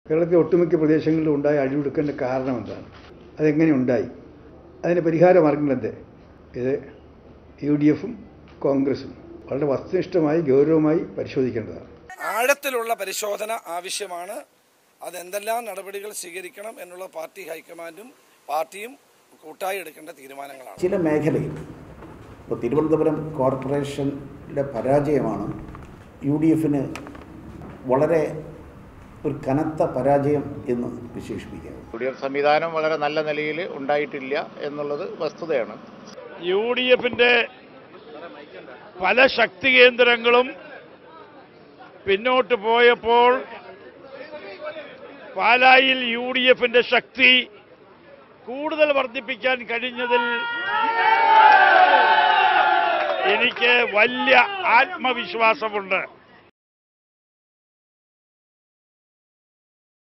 കേരളത്തിലെ ഒട്ടുമിക്ക പ്രദേശങ്ങളിലും ഉണ്ടായ അഴിവെടുക്കേണ്ട കാരണം എന്താണ് അതെങ്ങനെ ഉണ്ടായി അതിന് പരിഹാര മാർഗങ്ങൾ എന്ത് ഇത് യു ഡി എഫും കോൺഗ്രസും വളരെ വസ്തുനിഷ്ഠമായി ഗൗരവമായി പരിശോധിക്കേണ്ടതാണ് ആഴത്തിലുള്ള പരിശോധന ആവശ്യമാണ് അതെന്തെല്ലാം നടപടികൾ സ്വീകരിക്കണം എന്നുള്ള പാർട്ടി ഹൈക്കമാൻഡും പാർട്ടിയും കൂട്ടായി എടുക്കേണ്ട തീരുമാനങ്ങളാണ് ചില മേഖലയിൽ ഇപ്പോൾ തിരുവനന്തപുരം കോർപ്പറേഷൻ്റെ പരാജയമാണ് യു ഡി എഫിന് വളരെ ഒരു കനത്ത പരാജയം എന്ന് വിശേഷിപ്പിക്കാം യു ഡി എഫ് സംവിധാനം വളരെ നല്ല നിലയിൽ ഉണ്ടായിട്ടില്ല എന്നുള്ളത് വസ്തുതയാണ് യു ഡി എഫിന്റെ പല ശക്തി കേന്ദ്രങ്ങളും പിന്നോട്ട് പോയപ്പോൾ പാലായിൽ യു ഡി എഫിന്റെ ശക്തി കൂടുതൽ വർദ്ധിപ്പിക്കാൻ കഴിഞ്ഞതിൽ എനിക്ക് വലിയ ആത്മവിശ്വാസമുണ്ട്